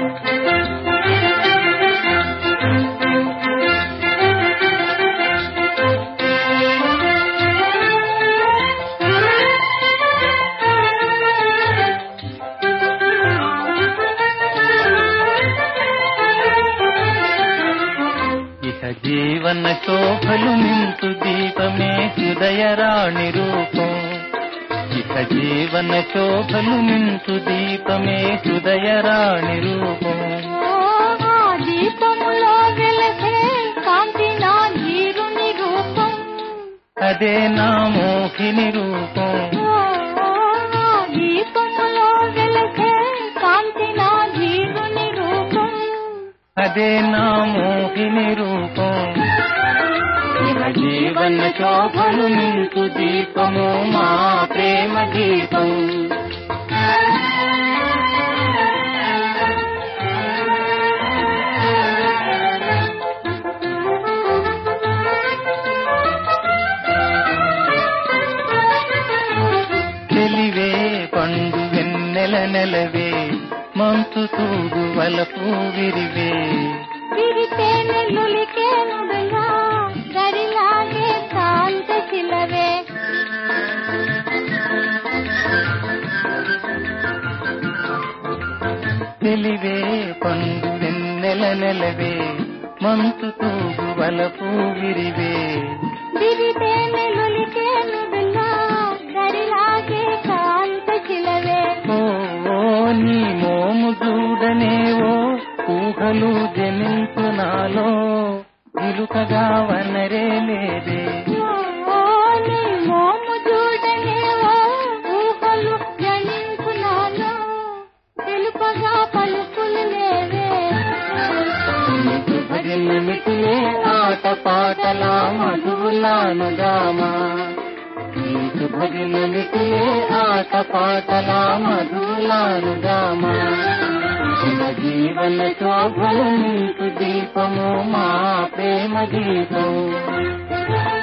ఇహ జీవన శోభలు నింతు దీపమే హృదయరాణి రూపం ఇహ జీవన శోభలు నింతు దీపమే హృదయరాణి రూపం ఓ దీపములో వెలసే కాంతి నా జీరుని రూపం అదే నా మోహిని రూపం ఓ దీపములో వెలసే కాంతి నా జీరుని రూపం అదే నా మోహిని రూపం ఇహ జీవన శోభలు నింతు దీపము మా ప్రేమ దీపం తెలివే పండు వెన్నెల నెలవే మంచు తూగు వలపు విరివే విరితే నెల్లులికే నుడులా గరిలాగే కాంత శిలవే తెలివే పండు వెన్నెల నెలవే మంచు తూగు వలపు విరివే విరితే నెల్లులికే నుడులా గరిలాగే కాంత శిలవే ఓ ఓ, నీ మోము చూడనేవో ఊహలు జనించు నాలో ఇలుకగా వనరే లేదే ఓ నీ మోము చూడనేవో ఊహలు జనించునాలో తెలుపగా పలుకులు లేవే నీకు భజన మిటిలే ఆట పాటల మధువులానుగామా నీకు భజన మిటిలే ఆట పాటల మధువులానుగామా శివ జీవన శోభలు నీకు దీపము మా ప్రేమ దీపం